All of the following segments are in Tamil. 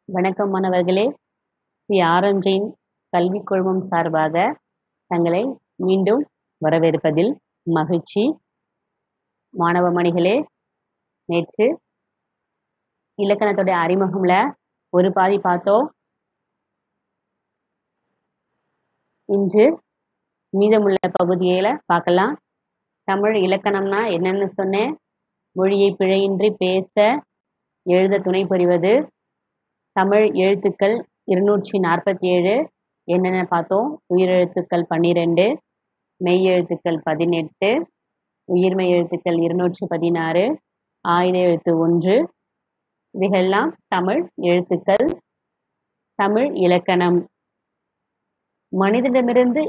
வணக்கம் மாணவர்களே ஸ்ரீ ஆரஞ்சின் கல்விக் குழுமம் சார்பாக தங்களை மீண்டும் வரவேற்பதில் மகிழ்ச்சி மாணவ மணிகளே நேற்று இலக்கணத்தோட அறிமுகம்ல ஒரு பாதி பார்த்தோம் இன்று மீதமுள்ள பகுதியில பார்க்கலாம் தமிழ் இலக்கணம்னா என்னன்னு சொன்னேன் மொழியை பிழையின்றி பேச எழுத துணை புரிவது தமிழ் எழுத்துக்கள் இருநூற்றி நாற்பத்தி ஏழு என்னென்ன பார்த்தோம் உயிரெழுத்துக்கள் பன்னிரெண்டு மெய் எழுத்துக்கள் பதினெட்டு உயிர்மெய் எழுத்துக்கள் இருநூற்றி பதினாறு ஆயுத எழுத்து ஒன்று இவைகள்லாம் தமிழ் எழுத்துக்கள் தமிழ் இலக்கணம் மனிதனிடமிருந்து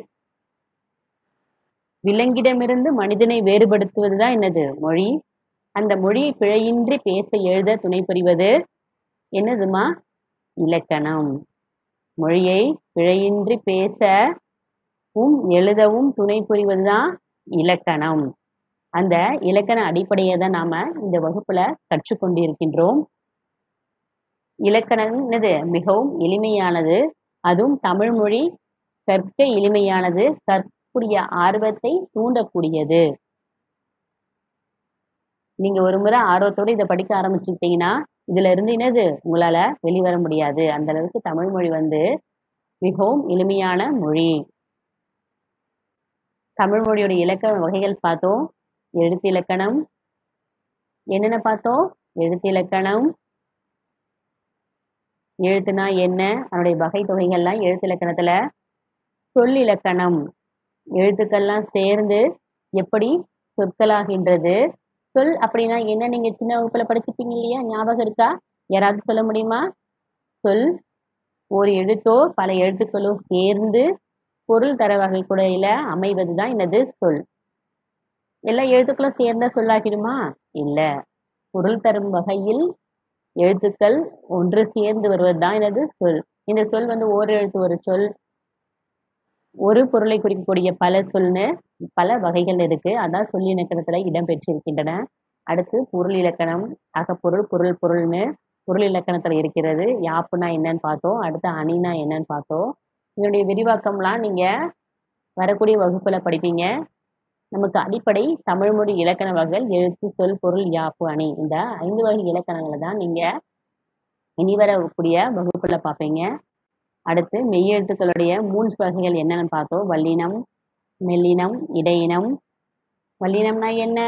விலங்கிடமிருந்து மனிதனை வேறுபடுத்துவதுதான் என்னது மொழி அந்த மொழியை பிழையின்றி பேச எழுத துணை புரிவது என்னதுமா இலக்கணம் மொழியை பிழையின்றி பேசவும் எழுதவும் துணை புரிவதுதான் இலக்கணம் அந்த இலக்கண அடிப்படையை தான் நாம இந்த வகுப்புல கற்றுக்கொண்டிருக்கின்றோம் இலக்கணம் என்னது மிகவும் எளிமையானது அதுவும் தமிழ் மொழி கற்க எளிமையானது கற்கக்கூடிய ஆர்வத்தை தூண்டக்கூடியது நீங்க ஒரு முறை ஆர்வத்தோட இதை படிக்க ஆரம்பிச்சுக்கிட்டீங்கன்னா இதுல இருந்து என்னது உங்களால வெளிவர முடியாது அந்த அளவுக்கு தமிழ் மொழி வந்து மிகவும் எளிமையான மொழி தமிழ் மொழியோட இலக்கண வகைகள் பார்த்தோம் எழுத்து இலக்கணம் என்னென்ன பார்த்தோம் எழுத்து இலக்கணம் எழுத்துனா என்ன அதனுடைய வகை தொகைகள்லாம் எழுத்து இலக்கணத்துல சொல் இலக்கணம் எழுத்துக்கள்லாம் சேர்ந்து எப்படி சொற்களாகின்றது சொல் அப்படின்னா என்ன நீங்க சின்ன வகுப்புல படிச்சிருப்பீங்க இல்லையா ஞாபகம் இருக்கா யாராவது சொல்ல முடியுமா சொல் ஒரு எழுத்தோ பல எழுத்துக்களோ சேர்ந்து பொருள் தர வகை குடையில அமைவதுதான் என்னது சொல் எல்லா எழுத்துக்களும் சேர்ந்தா சொல்லாகிடுமா இல்ல பொருள் தரும் வகையில் எழுத்துக்கள் ஒன்று சேர்ந்து வருவதுதான் எனது சொல் இந்த சொல் வந்து ஓர் எழுத்து ஒரு சொல் ஒரு பொருளை குறிக்கக்கூடிய பல சொல்னு பல வகைகள் இருக்கு அதான் சொல் இலக்கணத்துல இடம்பெற்றிருக்கின்றன அடுத்து பொருள் இலக்கணம் அகப்பொருள் பொருள் பொருள்னு பொருள் இலக்கணத்துல இருக்கிறது யாப்புனா என்னன்னு பார்த்தோம் அடுத்து அணினா என்னன்னு பார்த்தோம் இதனுடைய விரிவாக்கம்லாம் நீங்க வரக்கூடிய வகுப்புல படிப்பீங்க நமக்கு அடிப்படை தமிழ் மொழி இலக்கண வகைகள் எழுத்து சொல் பொருள் யாப்பு அணி இந்த ஐந்து வகை இலக்கணங்களை தான் நீங்க இனி வரக்கூடிய வகுப்புல பார்ப்பீங்க அடுத்து மெய்யெழுத்துக்களுடைய மூன்று வகைகள் என்னன்னு பார்த்தோம் வல்லினம் மெல்லினம் இடையினம் வல்லினம்னா என்ன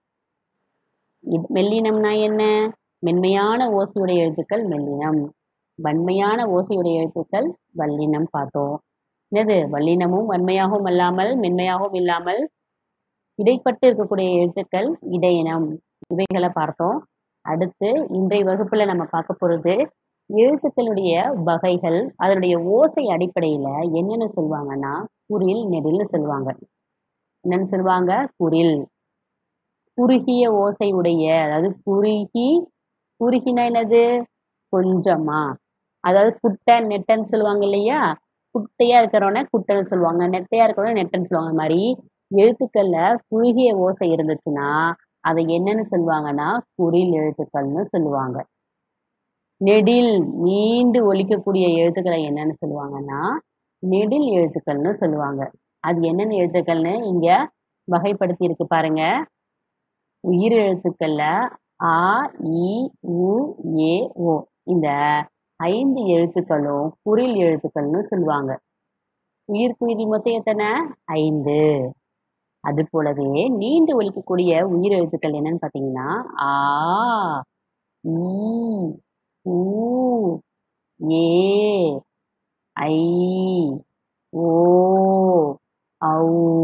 மெல்லினம்னா என்ன மென்மையான ஓசையுடைய எழுத்துக்கள் மெல்லினம் வன்மையான ஓசையுடைய எழுத்துக்கள் வல்லினம் பார்த்தோம் என்னது வல்லினமும் வன்மையாகவும் அல்லாமல் மென்மையாகவும் இல்லாமல் இடைப்பட்டு இருக்கக்கூடிய எழுத்துக்கள் இடையினம் இவைகளை பார்த்தோம் அடுத்து இன்றைய வகுப்புல நம்ம பார்க்க போறது எழுத்துக்களுடைய வகைகள் அதனுடைய ஓசை அடிப்படையில என்னென்ன சொல்லுவாங்கன்னா குரில் நெடில்னு சொல்லுவாங்க என்னன்னு சொல்லுவாங்க குரில் குறுகிய ஓசை உடைய அதாவது குறுகி குறுகினா என்னது கொஞ்சமா அதாவது குட்டை நெட்டைன்னு சொல்லுவாங்க இல்லையா குட்டையா இருக்கிறவன குட்டைன்னு சொல்லுவாங்க நெட்டையா இருக்கிறவன நெட்டைன்னு சொல்லுவாங்க அது மாதிரி எழுத்துக்கள்ல குறுகிய ஓசை இருந்துச்சுன்னா அதை என்னன்னு சொல்லுவாங்கன்னா குரில் எழுத்துக்கள்னு சொல்லுவாங்க நெடில் நீண்டு ஒலிக்கக்கூடிய எழுத்துக்களை என்னன்னு சொல்லுவாங்கன்னா நெடில் எழுத்துக்கள்னு சொல்லுவாங்க அது என்னென்ன எழுத்துக்கள்னு இங்க வகைப்படுத்தி இருக்கு பாருங்க உயிர் எழுத்துக்கள்ல ஆ இ உ ஏ ஓ இந்த ஐந்து எழுத்துக்களும் குரில் எழுத்துக்கள்னு சொல்லுவாங்க உயிர் குயில் மொத்தம் எத்தனை ஐந்து அது போலவே நீண்டு ஒலிக்கக்கூடிய உயிர் எழுத்துக்கள் என்னன்னு பாத்தீங்கன்னா ஆ ஈ ஊ ஏ ஐ ஓ ஔ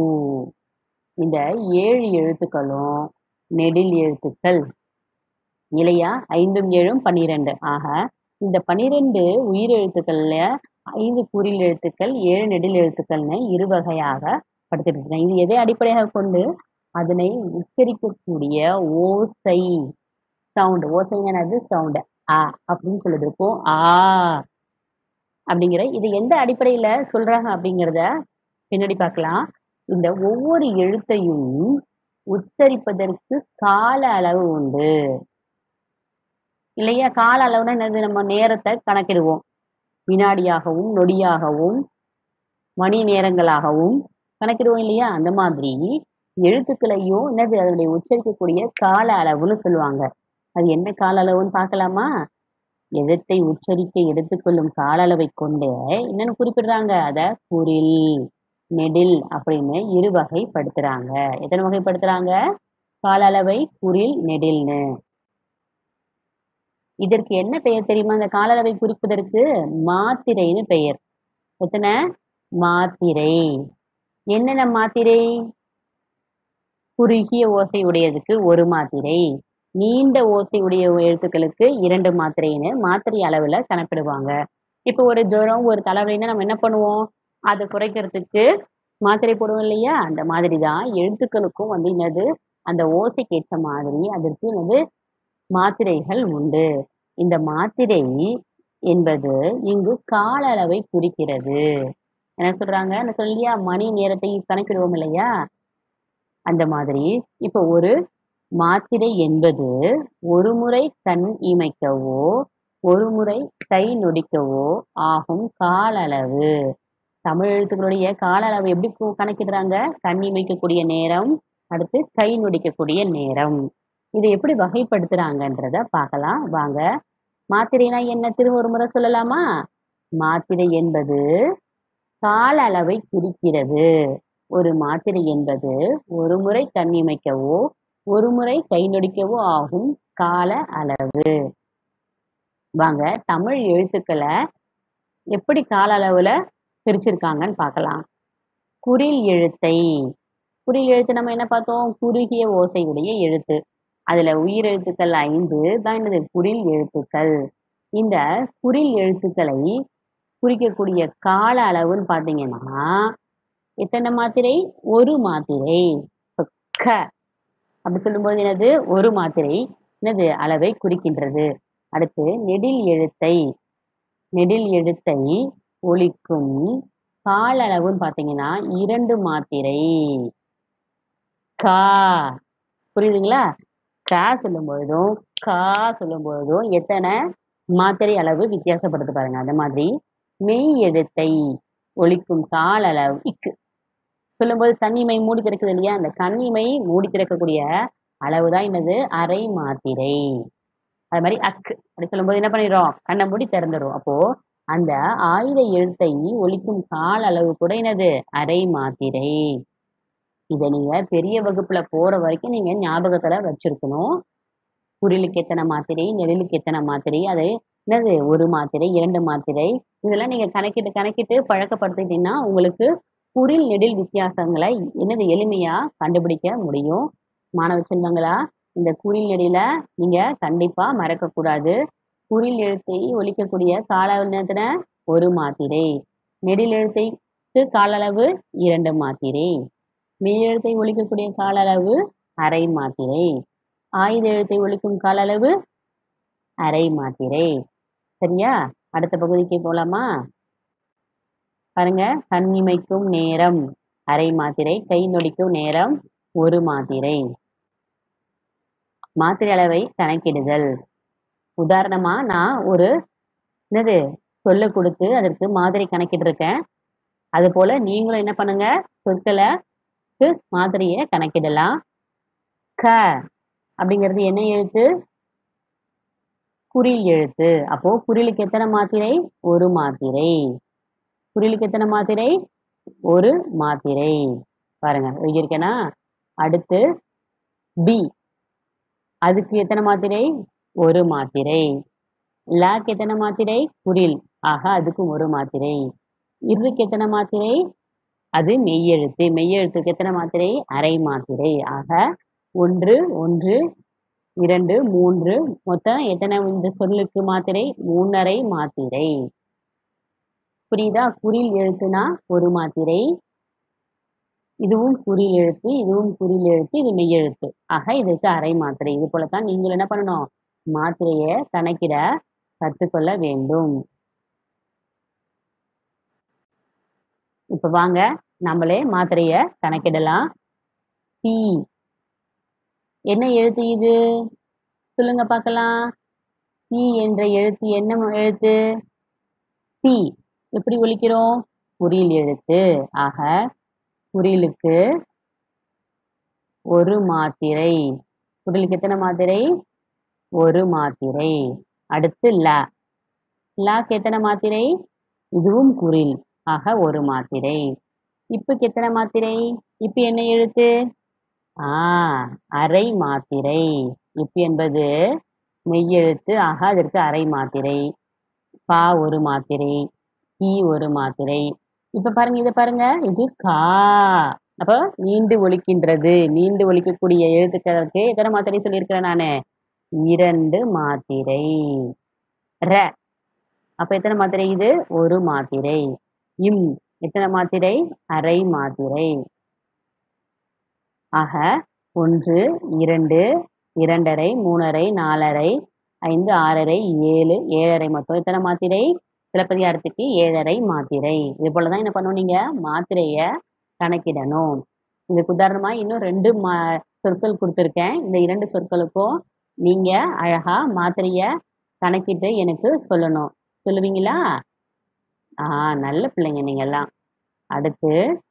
இந்த ஏழு எழுத்துக்களும் நெடில் எழுத்துக்கள் இல்லையா ஐந்தும் ஏழும் பன்னிரெண்டு ஆக இந்த பனிரெண்டு உயிர் எழுத்துக்கள்ல ஐந்து குறில் எழுத்துக்கள் ஏழு நெடில் எழுத்துக்கள்னு இரு வகையாக படுத்திருக்கிறேன் இது எதை அடிப்படையாக கொண்டு அதனை உச்சரிக்கக்கூடிய ஓசை சவுண்ட் ஓசைங்கிறது சவுண்ட் ஆ அப்படின்னு சொல்லுது இருக்கும் ஆ அப்படிங்கிற இது எந்த அடிப்படையில சொல்றாங்க அப்படிங்கிறத பின்னாடி பார்க்கலாம் இந்த ஒவ்வொரு எழுத்தையும் உச்சரிப்பதற்கு கால அளவு உண்டு இல்லையா கால அளவுனா என்னது நம்ம நேரத்தை கணக்கிடுவோம் வினாடியாகவும் நொடியாகவும் மணி நேரங்களாகவும் கணக்கிடுவோம் இல்லையா அந்த மாதிரி எழுத்துக்களையும் என்னது அதனுடைய உச்சரிக்கக்கூடிய கால அளவுன்னு சொல்லுவாங்க அது என்ன கால அளவுன்னு பார்க்கலாமா எழுத்தை உச்சரிக்க எடுத்துக்கொள்ளும் கால அளவை கொண்டே என்னன்னு குறிப்பிடுறாங்க அத குறில் நெடில் அப்படின்னு இரு வகைப்படுத்துறாங்க எத்தனை வகைப்படுத்துறாங்க கால அளவை குறில் நெடில்னு இதற்கு என்ன பெயர் தெரியுமா இந்த கால அளவை குறிப்பதற்கு மாத்திரைன்னு பெயர் எத்தனை மாத்திரை என்னென்ன மாத்திரை குறுகிய ஓசை உடையதுக்கு ஒரு மாத்திரை நீண்ட ஓசை உடைய எழுத்துக்களுக்கு இரண்டு மாத்திரைன்னு மாத்திரை அளவுல கணக்கிடுவாங்க இப்போ ஒரு ஜுரம் ஒரு தலைவலின்னா நம்ம என்ன பண்ணுவோம் அதை குறைக்கிறதுக்கு மாத்திரை போடுவோம் இல்லையா அந்த மாதிரி தான் எழுத்துக்களுக்கும் வந்து என்னது அந்த ஓசைக்கு ஏற்ற மாதிரி அதற்கு வந்து மாத்திரைகள் உண்டு இந்த மாத்திரை என்பது இங்கு கால அளவை குறிக்கிறது என்ன சொல்றாங்க நான் சொல்லியா மணி நேரத்தை கணக்கிடுவோம் இல்லையா அந்த மாதிரி இப்போ ஒரு மாத்திரை என்பது ஒரு முறை கண் இமைக்கவோ ஒரு முறை கை நொடிக்கவோ ஆகும் கால அளவு தமிழ் எழுத்துக்களுடைய கால அளவு எப்படி கு- கணக்கிடுறாங்க கண் இமைக்கக்கூடிய நேரம் அடுத்து கை நொடிக்கக்கூடிய நேரம் இதை எப்படி வகைப்படுத்துறாங்கன்றத பார்க்கலாம் வாங்க மாத்திரைனா என்ன திரும்ப ஒரு முறை சொல்லலாமா மாத்திரை என்பது கால அளவை குறிக்கிறது ஒரு மாத்திரை என்பது ஒரு முறை கண் இமைக்கவோ ஒரு முறை கை நொடிக்கவோ ஆகும் கால அளவு வாங்க தமிழ் எழுத்துக்களை எப்படி கால அளவுல பிரிச்சிருக்காங்கன்னு பார்க்கலாம் குறில் எழுத்தை குறில் எழுத்து நம்ம என்ன பார்த்தோம் குறுகிய ஓசையுடைய எழுத்து அதுல உயிரெழுத்துக்கள் ஐந்து தான் என்னது குறில் எழுத்துக்கள் இந்த குறில் எழுத்துக்களை குறிக்கக்கூடிய கால அளவுன்னு பார்த்தீங்கன்னா எத்தனை மாத்திரை ஒரு மாத்திரை இப்ப க அப்படி சொல்லும்போது என்னது ஒரு மாத்திரை என்னது அளவை குறிக்கின்றது அடுத்து நெடில் எழுத்தை நெடில் எழுத்தை ஒலிக்கும் கால அளவுன்னு பார்த்தீங்கன்னா இரண்டு மாத்திரை கா புரியுதுங்களா கா சொல்லும் பொழுதும் கா சொல்லும் பொழுதும் எத்தனை மாத்திரை அளவு வித்தியாசப்படுத்து பாருங்க அந்த மாதிரி மெய் எழுத்தை ஒலிக்கும் கால அளவு இக்கு சொல்லும்போது தண்ணிமை மூடி திறக்குது இல்லையா அந்த கண்ணிமை மூடி திறக்கக்கூடிய அளவு தான் என்னது அரை மாத்திரை அது மாதிரி அக்கு அப்படி சொல்லும்போது என்ன பண்ணிடுறோம் கண்ணை மூடி திறந்துடும் அப்போ அந்த ஆயுத எழுத்தை ஒலிக்கும் கால அளவு கூட என்னது அரை மாத்திரை இதை நீங்க பெரிய வகுப்புல போற வரைக்கும் நீங்க ஞாபகத்துல வச்சிருக்கணும் குறிலுக்கு எத்தனை மாத்திரை நெடிலுக்கு எத்தனை மாத்திரை அது என்னது ஒரு மாத்திரை இரண்டு மாத்திரை இதெல்லாம் நீங்க கணக்கிட்டு கணக்கிட்டு பழக்கப்படுத்திட்டீங்கன்னா உங்களுக்கு குறில் நெடில் வித்தியாசங்களை என்னது எளிமையா கண்டுபிடிக்க முடியும் மாணவ செல்வங்களா இந்த குறில் நெடில நீங்க கண்டிப்பா மறக்க கூடாது குறில் எழுத்தை ஒலிக்கக்கூடிய கால நேரத்துல ஒரு மாத்திரை நெடில் எழுத்தைக்கு கால அளவு இரண்டு மாத்திரை மெய் எழுத்தை ஒலிக்கக்கூடிய கால அளவு அரை மாத்திரை ஆயுத எழுத்தை ஒலிக்கும் கால அளவு அரை மாத்திரை சரியா அடுத்த பகுதிக்கு போலாமா பாருங்க கண் இமைக்கும் நேரம் அரை மாத்திரை கை நொடிக்கும் நேரம் ஒரு மாத்திரை மாத்திரை அளவை கணக்கிடுதல் உதாரணமா நான் ஒரு என்னது சொல்ல கொடுத்து அதற்கு மாதிரி கணக்கிட்டு இருக்கேன் அது போல நீங்களும் என்ன பண்ணுங்க சொற்களை மாதிரியை கணக்கிடலாம் க அப்படிங்கிறது என்ன எழுத்து குறில் எழுத்து அப்போ குறிலுக்கு எத்தனை மாத்திரை ஒரு மாத்திரை குறிலுக்கு எத்தனை மாத்திரை ஒரு மாத்திரை பாருங்க எழுதியிருக்கேனா அடுத்து பி அதுக்கு எத்தனை மாத்திரை ஒரு மாத்திரை லாக்கு எத்தனை மாத்திரை குறில் ஆக அதுக்கு ஒரு மாத்திரை இருக்கு எத்தனை மாத்திரை அது மெய்யெழுத்து மெய்யெழுத்துக்கு எத்தனை மாத்திரை அரை மாத்திரை ஆக ஒன்று ஒன்று இரண்டு மூன்று மொத்தம் எத்தனை இந்த சொல்லுக்கு மாத்திரை மூணரை மாத்திரை புரியுதா குறில் எழுத்துனா ஒரு மாத்திரை இதுவும் குறில் எழுத்து இதுவும் குறில் எழுத்து இது மெய்யெழுத்து ஆக இதுக்கு அரை மாத்திரை இது போலத்தான் நீங்கள் என்ன பண்ணணும் மாத்திரையை கணக்கிட கற்றுக்கொள்ள வேண்டும் இப்ப வாங்க நம்மளே மாத்திரைய கணக்கிடலாம் சி என்ன எழுத்து இது சொல்லுங்க பார்க்கலாம் சி என்ற எழுத்து என்ன ம- எழுத்து சி எப்படி ஒலிக்கிறோம் குறில் எழுத்து ஆக குறிலுக்கு ஒரு மாத்திரை குறிலுக்கு எத்தனை மாத்திரை ஒரு மாத்திரை அடுத்து ல லாக்கு எத்தனை மாத்திரை இதுவும் குறில் ஆக ஒரு மாத்திரை இப்புக்கு எத்தனை மாத்திரை இப்பு என்ன எழுத்து ஆ அரை மாத்திரை இப்பு என்பது மெய்யெழுத்து ஆக அதற்கு அரை மாத்திரை பா ஒரு மாத்திரை ஈ ஒரு மாத்திரை இப்ப பாருங்க இத பாருங்க இது கா அப்ப நீண்டு ஒலிக்கின்றது நீண்டு ஒலிக்கக்கூடிய எழுத்துக்களுக்கு எத்தனை மாத்திரை சொல்லியிருக்கிறேன் நானு இரண்டு மாத்திரை ர அப்ப எத்தனை மாத்திரை இது ஒரு மாத்திரை இம் எத்தனை மாத்திரை அரை மாத்திரை ஆக ஒன்று இரண்டு இரண்டரை மூணரை நாலரை ஐந்து ஆறரை ஏழு ஏழரை மொத்தம் எத்தனை மாத்திரை சிலப்பதிகாரத்துக்கு ஏழரை மாத்திரை இது போலதான் என்ன பண்ணணும் நீங்க மாத்திரைய கணக்கிடணும் இதுக்கு உதாரணமா இன்னும் ரெண்டு மா சொற்கள் கொடுத்துருக்கேன் இந்த இரண்டு சொற்களுக்கும் நீங்க அழகா மாத்திரைய கணக்கிட்டு எனக்கு சொல்லணும் சொல்லுவீங்களா ஆ நல்ல பிள்ளைங்க நீங்க எல்லாம் அடுத்து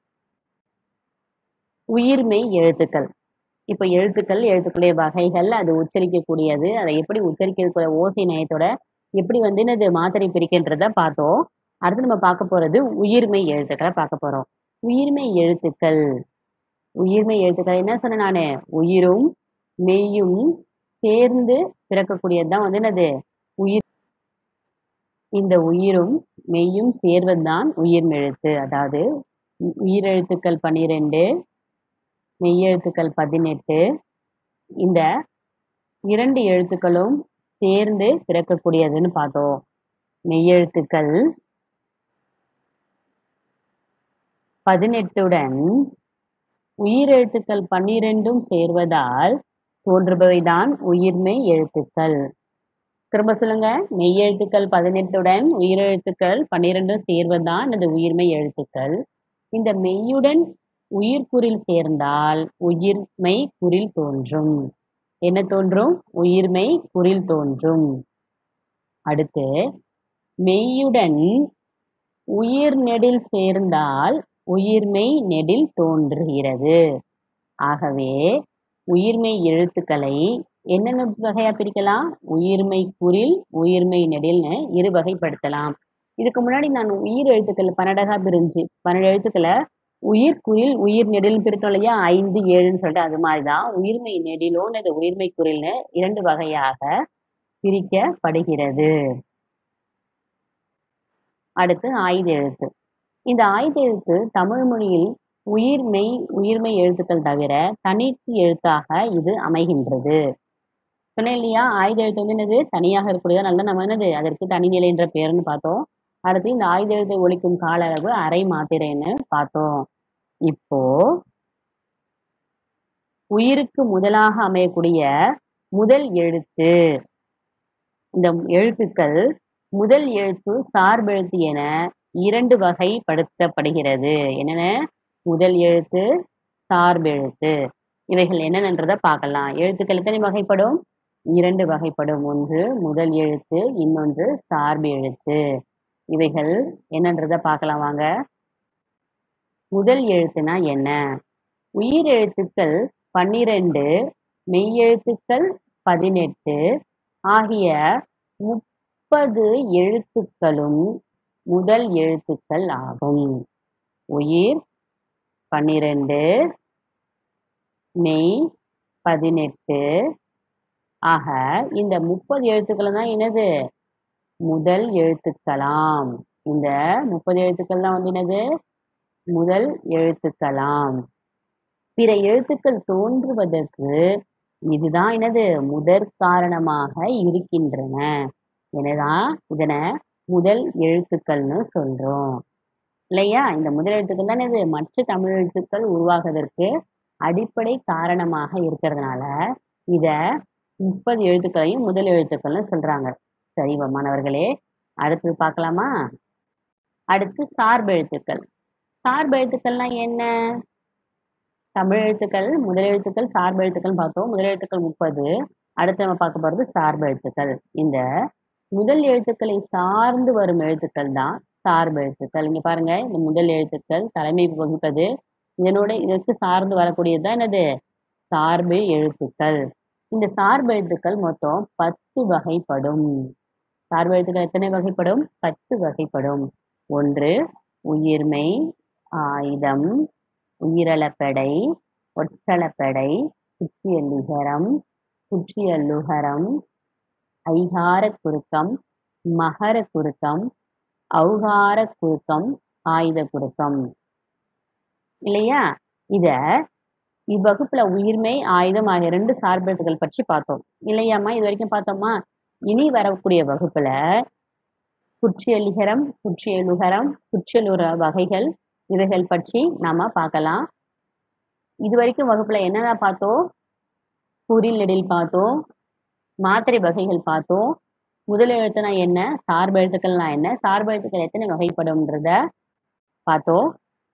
உயிர்மெய் எழுத்துக்கள் இப்ப எழுத்துக்கள் எழுத்துக்களுடைய வகைகள் அது உச்சரிக்கக்கூடியது அதை எப்படி உச்சரிக்கக்கூடிய ஓசை நயத்தோட எப்படி வந்து என்னது மாத்திரை பிரிக்கின்றத பார்த்தோம் அடுத்து நம்ம பார்க்க போறது உயிர்மெய் எழுத்துக்களை பார்க்க போறோம் உயிர்மெய் எழுத்துக்கள் உயிர்மெய் எழுத்துக்கள் என்ன சொன்னேன் நானு உயிரும் மெய்யும் சேர்ந்து பிறக்கக்கூடியது தான் வந்து என்னது உயிர் இந்த உயிரும் மெய்யும் சேர்வதுதான் உயிர்மெழுத்து அதாவது உ- உயிரெழுத்துக்கள் பன்னிரெண்டு மெய்யெழுத்துக்கள் பதினெட்டு இந்த இரண்டு எழுத்துக்களும் சேர்ந்து பிறக்கக்கூடியதுன்னு பார்த்தோம் மெய்யெழுத்துக்கள் பதினெட்டுடன் உயிரெழுத்துக்கள் பன்னிரெண்டும் சேர்வதால் தோன்றுபவைதான் உயிர்மெய் எழுத்துக்கள் திரும்ப சொல்லுங்க மெய்யெழுத்துக்கள் பதினெட்டுடன் உயிரெழுத்துக்கள் பன்னிரெண்டும் சேர்வதுதான் அது உயிர்மெய் எழுத்துக்கள் இந்த மெய்யுடன் உயிர்க்குறில் சேர்ந்தால் உயிர்மெய் குறில் தோன்றும் என்ன தோன்றும் உயிர்மெய் குறில் தோன்றும் அடுத்து மெய்யுடன் உயிர் நெடில் சேர்ந்தால் உயிர்மெய் நெடில் தோன்றுகிறது ஆகவே உயிர்மெய் எழுத்துக்களை என்னென்ன வகையா பிரிக்கலாம் உயிர்மெய் குறில் உயிர்மெய் நெடில்னு இரு வகைப்படுத்தலாம் இதுக்கு முன்னாடி நான் உயிர் எழுத்துக்கள் பன்னெண்டகா பிரிஞ்சு பன்னெண்டு எழுத்துக்களை உயிர் குறில் உயிர் நெடில் பிரித்தோம் இல்லையா ஐந்து ஏழுன்னு சொல்லிட்டு அது மாதிரிதான் உயிர்மெய் நெடிலோன்னு இது உயிர்மெய் குறில்னு இரண்டு வகையாக பிரிக்கப்படுகிறது அடுத்து ஆயுத எழுத்து இந்த ஆயுத எழுத்து தமிழ் மொழியில் உயிர்மெய் உயிர்மெய் எழுத்துக்கள் தவிர தனித்து எழுத்தாக இது அமைகின்றது சொன்னேன் இல்லையா ஆயுத எழுத்து வந்து என்னது தனியாக இருக்கக்கூடியது நல்லா நம்ம என்னது அதற்கு தனிநிலை என்ற பெயர்னு பார்த்தோம் அடுத்து இந்த ஆயுத எழுத்தை ஒழிக்கும் கால அளவு அரை மாத்திரைன்னு பார்த்தோம் இப்போ உயிருக்கு முதலாக அமையக்கூடிய முதல் எழுத்து இந்த எழுத்துக்கள் முதல் எழுத்து சார்பெழுத்து என இரண்டு வகைப்படுத்தப்படுகிறது என்னென்ன முதல் எழுத்து சார்பெழுத்து இவைகள் என்னென்னன்றதை பார்க்கலாம் எழுத்துக்கள் எத்தனை வகைப்படும் இரண்டு வகைப்படும் ஒன்று முதல் எழுத்து இன்னொன்று சார்பு எழுத்து இவைகள் என்னன்றதை பார்க்கலாம் வாங்க முதல் எழுத்துனா என்ன உயிர் எழுத்துக்கள் பன்னிரண்டு மெய்யெழுத்துக்கள் பதினெட்டு ஆகிய முப்பது எழுத்துக்களும் முதல் எழுத்துக்கள் ஆகும் உயிர் பன்னிரண்டு மெய் பதினெட்டு ஆக இந்த முப்பது எழுத்துக்கள் தான் என்னது முதல் எழுத்துக்களாம் இந்த முப்பது எழுத்துக்கள் தான் வந்து என்னது முதல் எழுத்துக்களாம் பிற எழுத்துக்கள் தோன்றுவதற்கு இதுதான் என்னது முதற் காரணமாக இருக்கின்றன எனதான் இதனை முதல் எழுத்துக்கள்னு சொல்றோம் இல்லையா இந்த முதல் எழுத்துக்கள் தான் இது மற்ற தமிழ் எழுத்துக்கள் உருவாகுவதற்கு அடிப்படை காரணமாக இருக்கிறதுனால இத முப்பது எழுத்துக்களையும் முதல் எழுத்துக்கள்னு சொல்றாங்க சரி மாணவர்களே அடுத்து பார்க்கலாமா அடுத்து சார்பு எழுத்துக்கள் சார்பு எழுத்துக்கள்னா என்ன தமிழ் எழுத்துக்கள் முதல் எழுத்துக்கள் சார்பு எழுத்துக்கள் பார்த்தோம் முதல் எழுத்துக்கள் முப்பது அடுத்து நம்ம பார்க்க போறது சார்பு எழுத்துக்கள் இந்த முதல் எழுத்துக்களை சார்ந்து வரும் எழுத்துக்கள் தான் சார்பு எழுத்துக்கள் இங்க பாருங்க இந்த முதல் எழுத்துக்கள் தலைமை வகுப்பது இதனோட இதற்கு சார்ந்து வரக்கூடியது தான் என்னது சார்பு எழுத்துக்கள் இந்த சார்பு எழுத்துக்கள் மொத்தம் பத்து வகைப்படும் சார்பு எழுத்துக்கள் எத்தனை வகைப்படும் பத்து வகைப்படும் ஒன்று உயிர்மை ஆயுதம் உயிரளப்படை ஒற்றளப்படை குற்றியல்லுகரம் குற்றியல்லுகரம் ஐகார குறுக்கம் மகர குறுக்கம் ஔகார குறுக்கம் ஆயுத குறுக்கம் இல்லையா இத இவ்வகுப்புல உயிர்மை ஆயுதம் ஆகிய ரெண்டு சார்பெழுத்துக்கள் பற்றி பார்த்தோம் இல்லையாம்மா இது வரைக்கும் பார்த்தோமா இனி வரக்கூடிய வகுப்புல குற்றியலிகரம் குற்றியலுகரம் குற்றியலுற வகைகள் இவைகள் பற்றி நாம பார்க்கலாம் இது வரைக்கும் வகுப்புல என்னென்ன பார்த்தோம் குறில் நெடில் பார்த்தோம் மாத்திரை வகைகள் பார்த்தோம் முதல் எழுத்துனா என்ன சார்பு எழுத்துக்கள்னா என்ன சார்பு எழுத்துக்கள் எத்தனை வகைப்படும்ன்றத பார்த்தோம்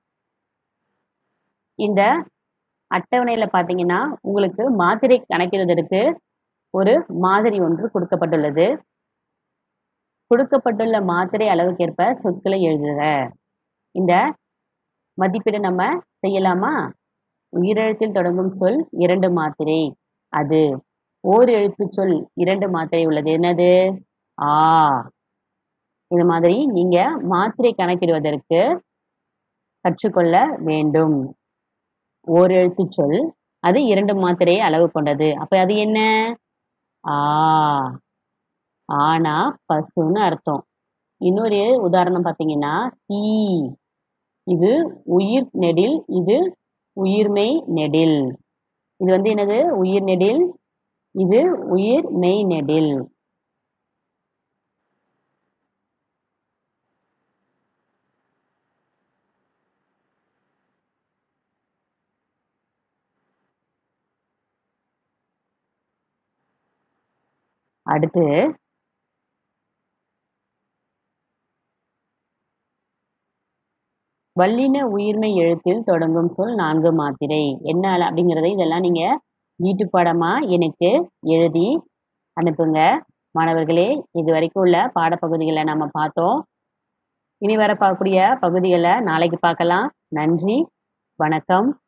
இந்த அட்டவணையில பாத்தீங்கன்னா உங்களுக்கு மாத்திரை கணக்கிடுவதற்கு ஒரு மாதிரி ஒன்று கொடுக்கப்பட்டுள்ளது கொடுக்கப்பட்டுள்ள மாத்திரை அளவுக்கேற்ப சொற்களை எழுதுக இந்த மதிப்பீடு நம்ம செய்யலாமா உயிரெழுத்தில் தொடங்கும் சொல் இரண்டு மாத்திரை அது ஓர் எழுத்து சொல் இரண்டு மாத்திரை உள்ளது என்னது ஆ இது மாதிரி நீங்க மாத்திரை கணக்கிடுவதற்கு கற்றுக்கொள்ள வேண்டும் ஓர் எழுத்து சொல் அது இரண்டு மாத்திரை அளவு கொண்டது அப்ப அது என்ன ஆ ஆனா பசுன்னு அர்த்தம் இன்னொரு உதாரணம் பார்த்தீங்கன்னா தீ இது உயிர் நெடில் இது உயிர்மெய் நெடில் இது வந்து என்னது உயிர் நெடில் இது உயிர் மெய் நெடில் அடுத்து வல்லின உயிர்மை எழுத்தில் தொடங்கும் சொல் நான்கு மாத்திரை என்ன அள- அப்படிங்கறத இதெல்லாம் நீங்க வீட்டு பாடமா எனக்கு எழுதி அனுப்புங்க மாணவர்களே இது வரைக்கும் உள்ள பாடப்பகுதிகளை நம்ம பார்த்தோம் இனி வர பார்க்கக்கூடிய பகுதிகளை நாளைக்கு பார்க்கலாம் நன்றி வணக்கம்